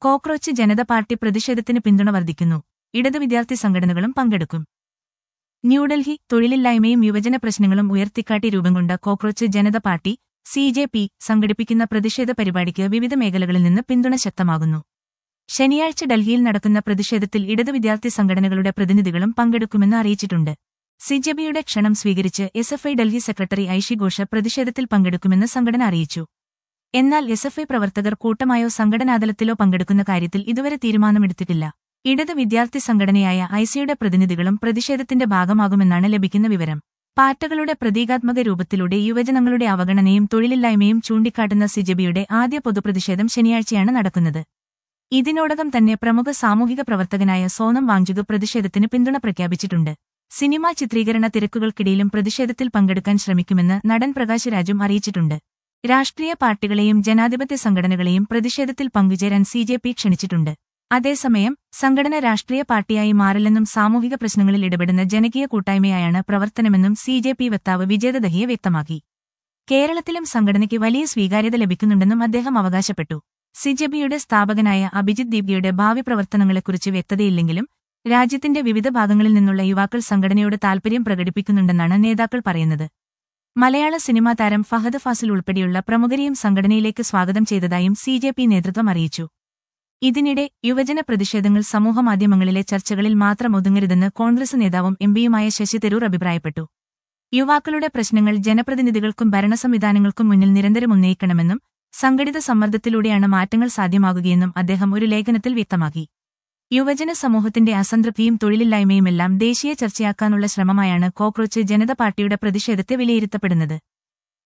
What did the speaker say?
cockroach Janata party പ്രതിഷേധത്തിന് പിന്തുണ വർദ്ധിക്കുന്നു ഇടതു വിദ്യാർത്ഥി സംഘടനകളും പങ്കെടുക്കും ന്യൂഡൽഹി തൊഴിലില്ലായ്മയും യുവജന പ്രശ്നങ്ങളും ഉയർത്തിക്കാട്ടി രൂപം കൊണ്ട cockroach Janata party C J P സംഘടിപ്പിക്കുന്ന പ്രതിഷേധ പരിപാടിക്ക് വിവിധ മേഖലകളിൽ നിന്ന് പിന്തുണ ശക്തമാകുന്നു ശനിയാഴ്ച ഡൽഹിയിൽ നടക്കുന്ന പ്രതിഷേധത്തിൽ ഇടതു വിദ്യാർത്ഥി സംഘടനകളുടെ പ്രതിനിധികളും പങ്കെടുക്കുമെന്ന് അറിയിച്ചിട്ടുണ്ട് സിജെബിയുടെ ക്ഷണം സ്വീകരിച്ച് S F I Delhi secretary Aishe Ghosh പ്രതിഷേധത്തിൽ പങ്കെടുക്കുമെന്ന് സംഘടന അറിയിച്ചു എന്നാൽ എസ് എഫ് ഐ പ്രവർത്തകർ കൂട്ടമായോ സംഘടനാതലത്തിലോ പങ്കെടുക്കുന്ന കാര്യത്തിൽ ഇതുവരെ തീരുമാനമെടുത്തിട്ടില്ല ഇടത് വിദ്യാർത്ഥി സംഘടനയായ ഐസിയുടെ പ്രതിനിധികളും പ്രതിഷേധത്തിന്റെ ഭാഗമാകുമെന്നാണ് ലഭിക്കുന്ന വിവരം പാറ്റകളുടെ പ്രതീകാത്മക രൂപത്തിലൂടെ യുവജനങ്ങളുടെ അവഗണനയും തൊഴിലില്ലായ്മയും ചൂണ്ടിക്കാട്ടുന്ന സിജബിയുടെ ആദ്യ പൊതുപ്രതിഷേധം ശനിയാഴ്ചയാണ് നടക്കുന്നത് ഇതിനോടകം തന്നെ പ്രമുഖ സാമൂഹിക പ്രവർത്തകനായ സോനം വാങ്ചുക് പ്രതിഷേധത്തിന് പിന്തുണ പ്രഖ്യാപിച്ചിട്ടുണ്ട് സിനിമാ ചിത്രീകരണ തിരക്കുകൾക്കിടയിലും പ്രതിഷേധത്തിൽ പങ്കെടുക്കാൻ ശ്രമിക്കുമെന്ന് നടൻ പ്രകാശ് രാജും അറിയിച്ചിട്ടുണ്ട് രാഷ്ട്രീയ പാർട്ടികളെയും ജനാധിപത്യ സംഘടനകളെയും പ്രതിഷേധത്തിൽ പങ്കുചേരാൻ സി ജെ പി ക്ഷണിച്ചിട്ടുണ്ട് അതേസമയം സംഘടന രാഷ്ട്രീയ പാർട്ടിയായി മാറില്ലെന്നും സാമൂഹിക പ്രശ്നങ്ങളിൽ ഇടപെടുന്ന ജനകീയ കൂട്ടായ്മയായാണ് പ്രവർത്തനമെന്നും സി ജെ പി വക്താവ് വിജയദഹിയെ വ്യക്തമാക്കി കേരളത്തിലും സംഘടനയ്ക്ക് വലിയ സ്വീകാര്യത ലഭിക്കുന്നുണ്ടെന്നും അദ്ദേഹം അവകാശപ്പെട്ടു സിജെബിയുടെ സ്ഥാപകനായ അഭിജിത് ദീപ്തിയുടെ ഭാവി പ്രവർത്തനങ്ങളെക്കുറിച്ച് വ്യക്തതയില്ലെങ്കിലും രാജ്യത്തിന്റെ വിവിധ ഭാഗങ്ങളിൽ നിന്നുള്ള യുവാക്കൾ സംഘടനയോട് താൽപര്യം പ്രകടിപ്പിക്കുന്നുണ്ടെന്നാണ് നേതാക്കൾ പറയുന്നത് മലയാള സിനിമാ താരം ഫഹദ് ഫാസിൽ ഉൾപ്പെടെയുള്ള പ്രമുഖരെയും സംഘടനയിലേക്ക് സ്വാഗതം ചെയ്തതായും സി ജെ പി നേതൃത്വം അറിയിച്ചു ഇതിനിടെ യുവജന പ്രതിഷേധങ്ങൾ സമൂഹമാധ്യമങ്ങളിലെ ചർച്ചകളിൽ മാത്രം ഒതുങ്ങരുതെന്ന് കോൺഗ്രസ് നേതാവും എംപിയുമായ ശശി തരൂർ അഭിപ്രായപ്പെട്ടു യുവാക്കളുടെ പ്രശ്നങ്ങൾ ജനപ്രതിനിധികൾക്കും ഭരണസംവിധാനങ്ങൾക്കും മുന്നിൽ നിരന്തരം ഉന്നയിക്കണമെന്നും സംഘടിത സമ്മർദ്ദത്തിലൂടെയാണ് മാറ്റങ്ങൾ സാധ്യമാകുകയെന്നും അദ്ദേഹം ഒരു ലേഖനത്തിൽ വ്യക്തമാക്കി യുവജന സമൂഹത്തിന്റെ അസംതൃപ്തിയും തൊഴിലില്ലായ്മയുമെല്ലാം ദേശീയ ചർച്ചയാക്കാനുള്ള ശ്രമമായാണ് കോക്രോച്ച് ജനത പാർട്ടിയുടെ പ്രതിഷേധത്തെ വിലയിരുത്തപ്പെടുന്നത്